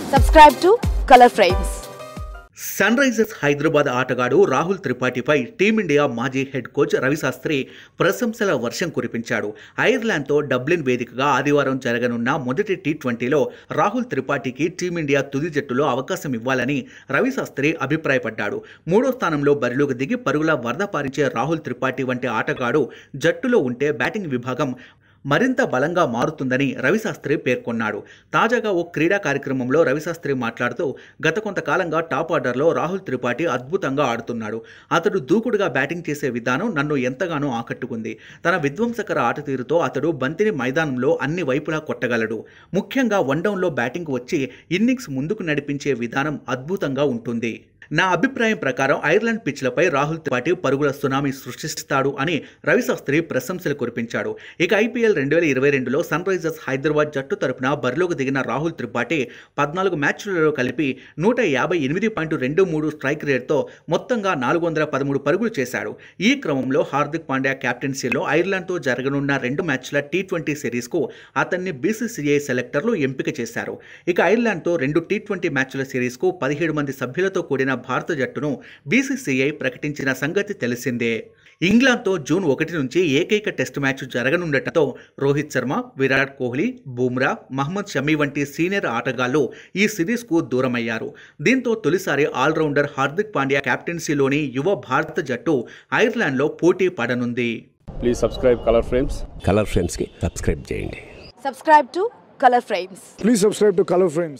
Subscribe to Color Frames. Sunrisers Hyderabad ఆటగాడు రాహుల్ త్రిపాఠిపై team India మాజీ హెడ్ కోచ్ రవిశాస్త్రి ప్రశంసల వర్షం కురిపించాడు ఐర్లాండ్తో డబ్లిన్ వేదికగా ఆదివారం జరగనున్న మొదటి టీ ట్వంటీలో రాహుల్ త్రిపాఠికి టీమిండియా తుది జట్టులో అవకాశం ఇవ్వాలని రవిశాస్త్రి అభిప్రాయపడ్డాడు మూడో స్థానంలో బరిలోకి దిగి పరుగుల వరద పారించే రాహుల్ త్రిపాఠి వంటి ఆటగాడు జట్టులో ఉంటే బ్యాటింగ్ విభాగం మరింత బలంగా మారుతుందని రవిశాస్త్రి పేర్కొన్నాడు తాజాగా ఓ క్రీడా కార్యక్రమంలో రవిశాస్త్రి మాట్లాడుతూ గత కొంతకాలంగా టాప్ ఆర్డర్లో రాహుల్ త్రిపాఠి అద్భుతంగా ఆడుతున్నాడు అతడు దూకుడుగా బ్యాటింగ్ చేసే విధానం నన్ను ఎంతగానో ఆకట్టుకుంది తన విధ్వంసకర ఆట తీరుతో అతడు బంతిని మైదానంలో అన్ని వైపులా కొట్టగలడు ముఖ్యంగా వన్డౌన్లో బ్యాటింగ్ వచ్చి ఇన్నింగ్స్ ముందుకు నడిపించే విధానం అద్భుతంగా ఉంటుంది నా అభిప్రాయం ప్రకారం ఐర్లాండ్ పిచ్లపై రాహుల్ త్రిపాఠి పరుగుల సునామీ సృష్టిస్తాడు అని రవిశాస్త్రి ప్రశంసలు కురిపించాడు ఇక ఐపీఎల్ రెండు వేల ఇరవై రెండులో సన్ రైజర్స్ హైదరాబాద్ జట్టు తరపున బరిలోకి దిగిన రాహుల్ త్రిపాఠి పద్నాలుగు మ్యాచ్లలో కలిపి నూట యాభై ఎనిమిది పాయింట్ రెండు మూడు స్ట్రైక్ రేట్తో మొత్తంగా నాలుగు వందల పదమూడు పరుగులు చేశాడు ఈ క్రమంలో హార్దిక్ పాండ్యా కెప్టెన్సీలో ఐర్లాండ్తో జరగనున్న రెండు మ్యాచ్ల టీ ట్వంటీ సిరీస్కు అతన్ని బీసీసీఐ సెలెక్టర్లు ఎంపిక చేశారు ఇక ఐర్లాండ్తో రెండు టీ ట్వంటీ మ్యాచ్ల సిరీస్కు పదిహేడు మంది సభ్యులతో కూడిన భారత జట్టును బీసీసీఐ ప్రకటించిన సంగతి తెలిసిందే ఇంగ్లాండ్తో జూన్ ఒకటి నుంచి ఏకైక టెస్ట్ మ్యాచ్ జరగనుండటంతో రోహిత్ శర్మ విరాట్ కోహ్లీ బూమ్రా మహమ్మద్ షమీ వంటి సీనియర్ ఆటగాళ్లు ఈ సిరీస్కు దూరమయ్యారు దీంతో తొలిసారి ఆల్రౌండర్ హార్దిక్ పాండ్యా కెప్టెన్సీలోని యువ భారత జట్టు ఐర్లాండ్లో పోటీ పడనుంది please subscribe Color Frames Color ఫ్రేమ్స్కి సబ్స్క్రైబ్ చేయండి Subscribe to Color Frames. Please subscribe to Color Frames.